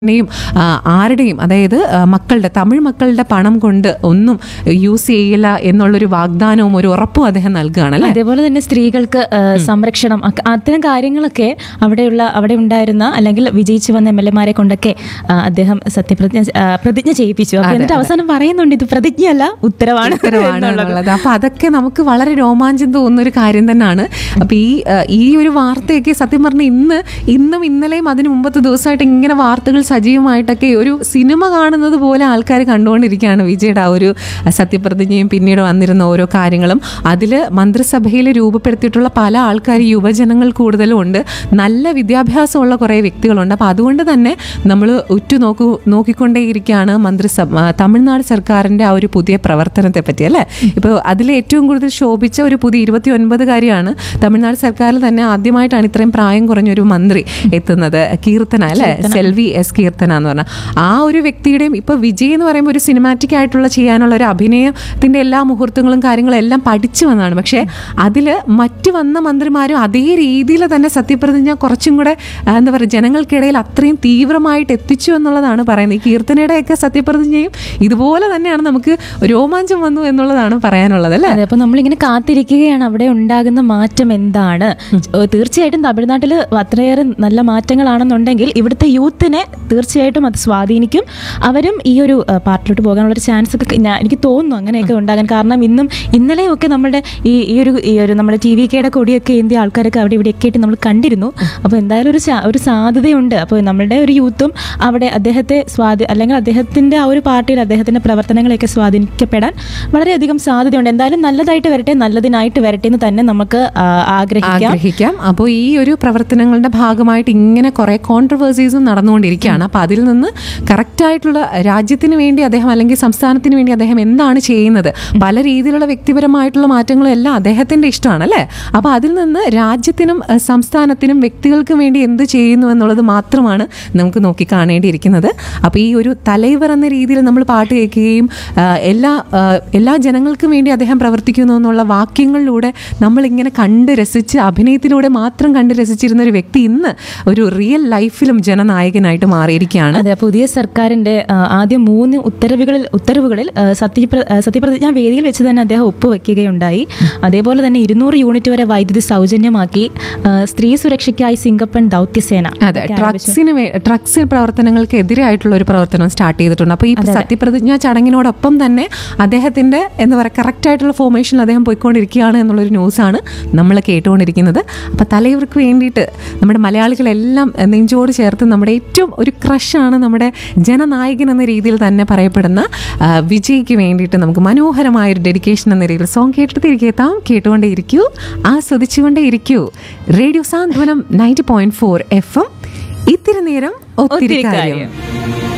യും ആ, ആരുടെയും അതായത് ആ, മക്കളുടെ തമിഴ് മക്കളുടെ പണം കൊണ്ട് ഒന്നും യൂസ് ചെയ്യില്ല എന്നുള്ളൊരു വാഗ്ദാനവും ഒരു ഉറപ്പും അദ്ദേഹം നൽകുകയാണ് അല്ലേ അതേപോലെ തന്നെ സ്ത്രീകൾക്ക് ആ, സംരക്ഷണം അക്ക- അത്തരം കാര്യങ്ങളൊക്കെ അവിടെയുള്ള അവിടെ ഉണ്ടായിരുന്ന അല്ലെങ്കിൽ വിജയിച്ചു വന്ന എം എൽ എമാരെ കൊണ്ടൊക്കെ ആ, അദ്ദേഹം സത്യപ്രതിജ്ഞ ആ, പ്രതിജ്ഞ ചെയ്യിപ്പിച്ചു അപ്പൊ എന്നിട്ട് അവസാനം പറയുന്നുണ്ട് ഇത് പ്രതിജ്ഞയല്ല ഉത്തരവാണ് ഉത്തരവാണ് എന്നുള്ളത്. എന്നുള്ളത് അപ്പൊ അതൊക്കെ നമുക്ക് വളരെ രോമാഞ്ചം തോന്നുന്ന ഒരു കാര്യം തന്നെയാണ് അപ്പൊ ഈ ആ, ഈ ഒരു വാർത്തയൊക്കെ സത്യം പറഞ്ഞ ഇന്ന് ഇന്നും ഇന്നലെയും അതിന് മുമ്പത്തെ ദിവസമായിട്ട് ഇങ്ങനെ വാർത്തകൾ സജീവമായിട്ടൊക്കെ ഒരു സിനിമ കാണുന്നത് പോലെ ആൾക്കാർ കണ്ടുകൊണ്ടിരിക്കുകയാണ് വിജയുടെ ആ ഒരു സത്യപ്രതിജ്ഞയും പിന്നീട് വന്നിരുന്ന ഓരോ കാര്യങ്ങളും അതിൽ മന്ത്രിസഭയിൽ രൂപപ്പെടുത്തിയിട്ടുള്ള പല ആൾക്കാർ യുവജനങ്ങൾ കൂടുതലും ഉണ്ട് നല്ല വിദ്യാഭ്യാസമുള്ള കുറേ വ്യക്തികളുണ്ട് അപ്പോൾ അതുകൊണ്ട് തന്നെ നമ്മൾ ഉറ്റു നോക്കു നോക്കിക്കൊണ്ടേയിരിക്കുകയാണ് മന്ത്രിസഭ ആ, തമിഴ്നാട് സർക്കാരിൻ്റെ ആ ഒരു പുതിയ പ്രവർത്തനത്തെ പറ്റി അല്ലേ ഇപ്പോൾ അതിൽ ഏറ്റവും കൂടുതൽ ശോഭിച്ച ഒരു പുതിയ ഇരുപത്തി ഒൻപതുകാരിയാണ് തമിഴ്നാട് സർക്കാരിൽ തന്നെ ആദ്യമായിട്ടാണ് ഇത്രയും പ്രായം കുറഞ്ഞൊരു മന്ത്രി എത്തുന്നത് കീർത്തന അല്ലേ സെൽവി എസ് കീർത്തന എന്ന് പറഞ്ഞാൽ ആ ഒരു വ്യക്തിയുടെയും ഇപ്പോൾ വിജയ് എന്ന് പറയുമ്പോൾ ഒരു സിനിമാറ്റിക് ആയിട്ടുള്ള ചെയ്യാനുള്ള ഒരു അഭിനയത്തിൻ്റെ എല്ലാ മുഹൂർത്തങ്ങളും കാര്യങ്ങളും എല്ലാം പഠിച്ചു വന്നതാണ് പക്ഷേ അതിൽ മറ്റ് വന്ന മന്ത്രിമാരും അതേ രീതിയിൽ തന്നെ സത്യപ്രതിജ്ഞ കുറച്ചും കൂടെ ആ, എന്താ പറയുക ജനങ്ങൾക്കിടയിൽ അത്രയും തീവ്രമായിട്ട് എത്തിച്ചു എന്നുള്ളതാണ് പറയുന്നത് ഈ കീർത്തനയുടെയൊക്കെ സത്യപ്രതിജ്ഞയും ഇതുപോലെ തന്നെയാണ് നമുക്ക് രോമാഞ്ചം വന്നു എന്നുള്ളതാണ് പറയാനുള്ളത് അല്ലേ അതെ അപ്പൊ നമ്മളിങ്ങനെ കാത്തിരിക്കുകയാണ് അവിടെ ഉണ്ടാകുന്ന മാറ്റം എന്താണ് ഏഹ് തീർച്ചയായിട്ടും തമിഴ്നാട്ടിൽ അത്രയേറെ നല്ല മാറ്റങ്ങളാണെന്നുണ്ടെങ്കിൽ ഇവിടുത്തെ യൂത്തിനെ തീർച്ചയായിട്ടും അത് സ്വാധീനിക്കും അവരും ഈ ഒരു ഏഹ് പാർട്ടിലോട്ട് പോകാനുള്ള ഒരു ചാൻസ് ഒക്കെ ഞാൻ എനിക്ക് തോന്നുന്നു അങ്ങനെയൊക്കെ ഉണ്ടാകാൻ കാരണം ഇന്നും ഇന്നലെയൊക്കെ നമ്മുടെ ഈ ഈ ഒരു ഈ ഒരു നമ്മുടെ ടി വി കെയുടെ കൊടിയൊക്കെ ഇന്ത്യ ആൾക്കാരൊക്കെ അവിടെ ഇവിടെയൊക്കെ ആയിട്ട് നമ്മൾ കണ്ടിരുന്നു അപ്പോൾ എന്തായാലും ഒരു ചാ- ഒരു സാധ്യതയുണ്ട് അപ്പോൾ നമ്മളുടെ ഒരു യൂത്തും അവിടെ അദ്ദേഹത്തെ സ്വാധീ അല്ലെങ്കിൽ അദ്ദേഹത്തിന്റെ ആ ഒരു പാർട്ടിയിൽ അദ്ദേഹത്തിന്റെ പ്രവർത്തനങ്ങളെയൊക്കെ സ്വാധീനിക്കപ്പെടാൻ വളരെയധികം സാധ്യതയുണ്ട് എന്തായാലും നല്ലതായിട്ട് വരട്ടെ നല്ലതിനായിട്ട് വരട്ടെ എന്ന് തന്നെ നമുക്ക് ആ, ആഗ്രഹിക്കാം ആഗ്രഹിക്കാം അപ്പോൾ ഈ ഒരു പ്രവർത്തനങ്ങളുടെ ഭാഗമായിട്ട് ഇങ്ങനെ കുറെ കോൺട്രവേഴ്സീസും നടന്നുകൊണ്ടിരിക്കുകയാണ് അപ്പോൾ അതിൽ നിന്ന് കറക്റ്റായിട്ടുള്ള രാജ്യത്തിന് വേണ്ടി അദ്ദേഹം അല്ലെങ്കിൽ സംസ്ഥാനത്തിന് വേണ്ടി അദ്ദേഹം എന്താണ് ചെയ്യുന്നത് പല രീതിയിലുള്ള വ്യക്തിപരമായിട്ടുള്ള മാറ്റങ്ങളും എല്ലാം അദ്ദേഹത്തിന്റെ ഇഷ്ടമാണ് അല്ലേ അപ്പോൾ അതിൽ നിന്ന് രാജ്യത്തിനും അഹ്, സംസ്ഥാനത്തിനും വ്യക്തികൾക്കും വേണ്ടി എന്ത് ചെയ്യുന്നു എന്നുള്ളത് മാത്രമാണ് നമുക്ക് നോക്കി കാണേണ്ടിയിരിക്കുന്നത് അപ്പോൾ ഈ ഒരു തലൈവർ എന്ന രീതിയിൽ നമ്മൾ പാട്ട് കേൾക്കുകയും ആ, എല്ലാ ആ, എല്ലാ ജനങ്ങൾക്കും വേണ്ടി അദ്ദേഹം പ്രവർത്തിക്കുന്നു എന്നുള്ള വാക്യങ്ങളിലൂടെ നമ്മളിങ്ങനെ കണ്ട് രസിച്ച് അഭിനയത്തിലൂടെ മാത്രം കണ്ട് രസിച്ചിരുന്ന ഒരു വ്യക്തി ഇന്ന് ഒരു റിയൽ ലൈഫിലും ജനനായകനായിട്ട് മാറിയിരിക്കുകയാണ് അതെ പുതിയ സർക്കാരിന്റെ ആ, ആദ്യം മൂന്ന് ഉത്തരവുകളിൽ ഉത്തരവുകളിൽ ആ, സത്യപ്ര ആ, സത്യപ്രതിജ്ഞാ വേദിയിൽ വെച്ച് തന്നെ അദ്ദേഹം ഒപ്പുവെക്കുകയുണ്ടായി അതേപോലെ തന്നെ ഇരുന്നൂറ് യൂണിറ്റ് വരെ വൈദ്യുതി സൗജന്യമാക്കി ആ, സ്ത്രീ സുരക്ഷയ്ക്കായി സിംഗപ്പൻ ദൗത്യസേന അതെ ഡ്രഗ്സിന് വേ- ഡ്രഗ്സ് പ്രവർത്തനങ്ങൾക്ക് എതിരായിട്ടുള്ള ഒരു പ്രവർത്തനം സ്റ്റാർട്ട് ചെയ്തിട്ടുണ്ട് അപ്പോൾ ഈ സത്യപ്രതിജ്ഞാ ചടങ്ങിനോടൊപ്പം തന്നെ അദ്ദേഹത്തിന്റെ എന്താ പറയുക കറക്റ്റ് ആയിട്ടുള്ള ഫോർമേഷനിൽ അദ്ദേഹം പോയിക്കൊണ്ടിരിക്കുകയാണ് എന്നുള്ളൊരു ന്യൂസാണ് നമ്മൾ കേട്ടുകൊണ്ടിരിക്കുന്നത് അപ്പോൾ തലൈവർക്ക് വേണ്ടിയിട്ട് നമ്മുടെ മലയാളികളെല്ലാം നെഞ്ചോട് ചേർത്ത് നമ്മുടെ ഏറ്റവും ഒരു ക്രഷാണ് നമ്മുടെ ജനനായകൻ എന്ന രീതിയിൽ തന്നെ പറയപ്പെടുന്ന ആ, വിജയ്ക്ക് വേണ്ടിയിട്ട് നമുക്ക് മനോഹരമായ ഒരു ഡെഡിക്കേഷൻ എന്ന രീതിയിൽ സോങ് കേട്ടിട്ട് തിരികെ എത്താം കേട്ടുകൊണ്ടേ ഇരിക്കൂ ആസ്വദിച്ചുകൊണ്ടേ ഇരിക്കൂ radio Santhwanam ninety point four F M ഇത്തിരി നേരം ഒത്തിരി ഒത്തിരി കാര്യം കാര്യം.